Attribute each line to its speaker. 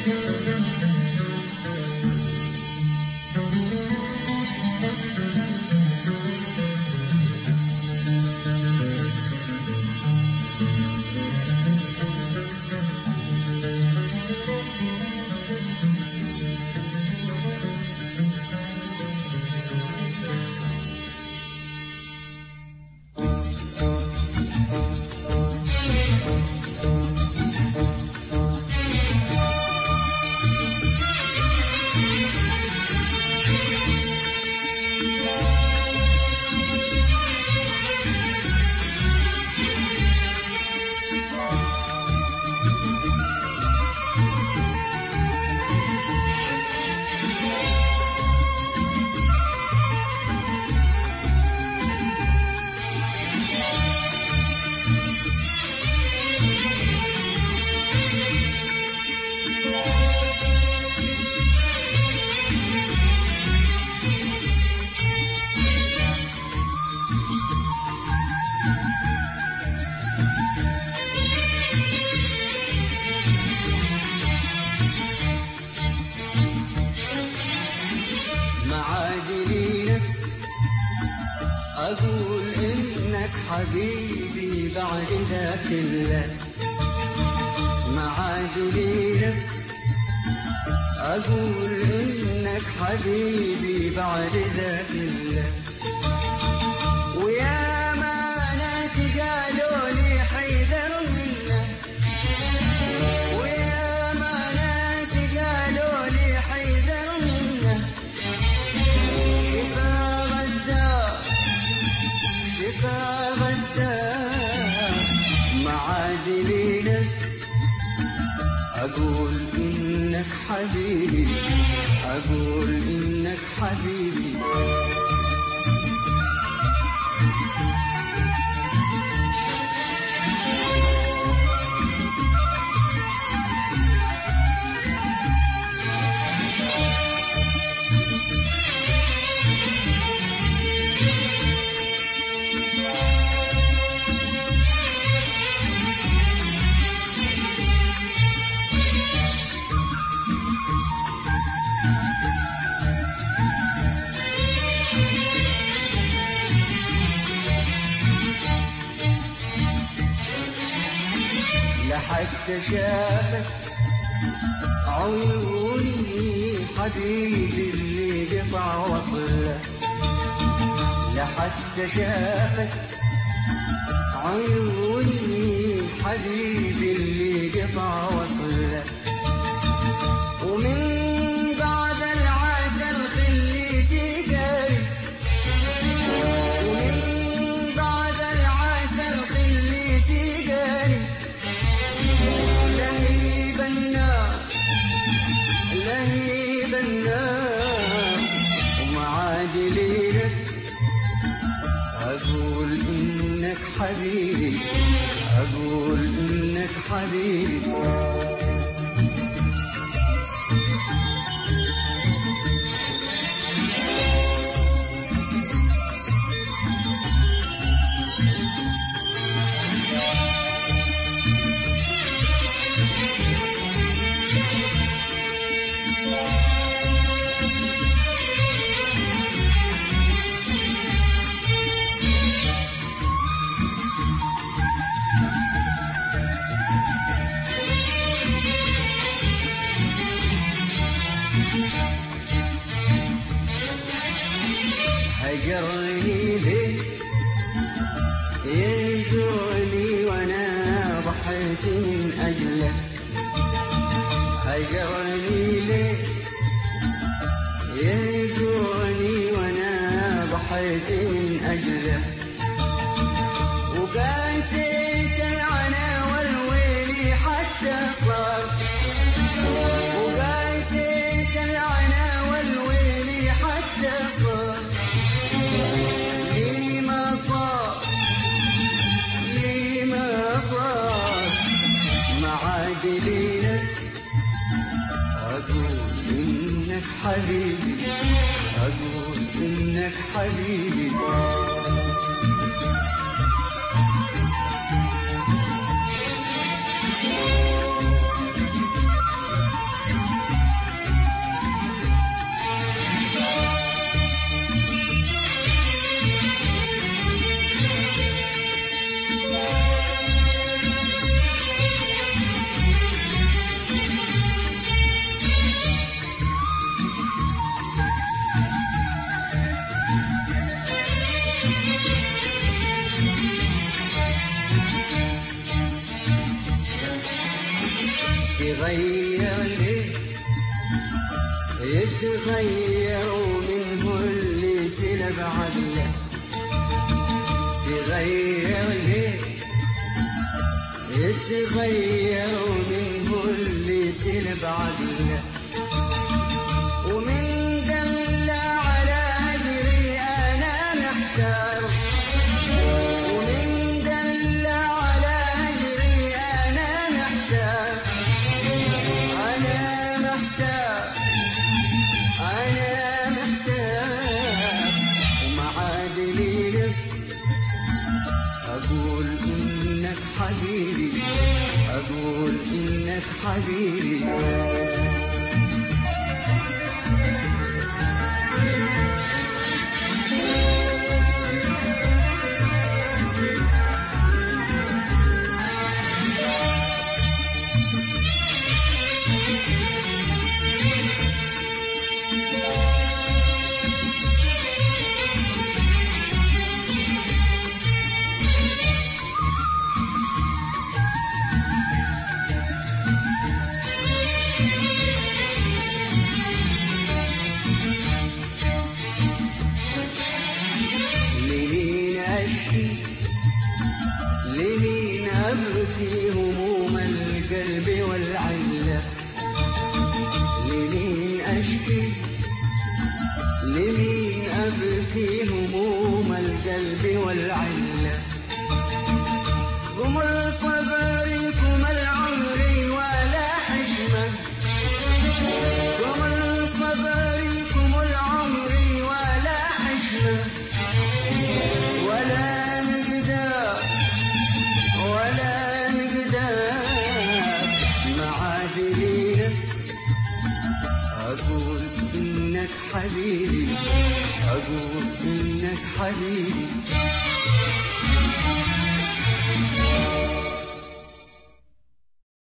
Speaker 1: معادلي نفس أقول إنك حبيبي بعد ذا كله معادلي نفس أقول إنك حبيبي بعد ذا كله ويا ما ناس قالوا لي حيذر منه ويا ما ناس قالوا لي حيذر منه شفا غدا شفا غدا معادلي نفس أقول إنك حبيبي أقول إنك حبيبي لحتى شافت عيوني حبيبي اللي قطع وصله لحتى شافت عيوني حبيبي اللي قطع وصله ومن بعد العسل خلي سيجاري ومن بعد العسل خلي سيجاري لهيب النار لهيب النار ومعادلي نفس أقول إنك حبيبي أقول إنك حبيبي هجرني ليه يهجرني وانا ضحيت من اجله هجرني ليه يهجرني وانا ضحيت من اجله وقاسيت العنا والويل حتى صار وقاسيت العنا والويل حتى صار لي ما صار لي ما صار معادلي نفس أقول إنك حبيبي أقول إنك حبيبي يتغير منه اللي سلب عقله يتغير ليه يتغير منه اللي سلب عقله ومن دل على هجري انا محتار ومن دل على هجري انا محتار انا محتار انا محتار وما عاد لي نفس اقول انك حبيبي اقول انك حبيبي لمين أشكي لمين أبكي هموم القلب والعلة لمين أشكي لمين أبكي هموم القلب والعلة قمر صبركم العمري ولا حشمة قمر صبركم العمري ولا حشمه ولا مقدار ولا مقدار ما عاد لي نفس أقول إنك حبيبي أقول إنك حبيبي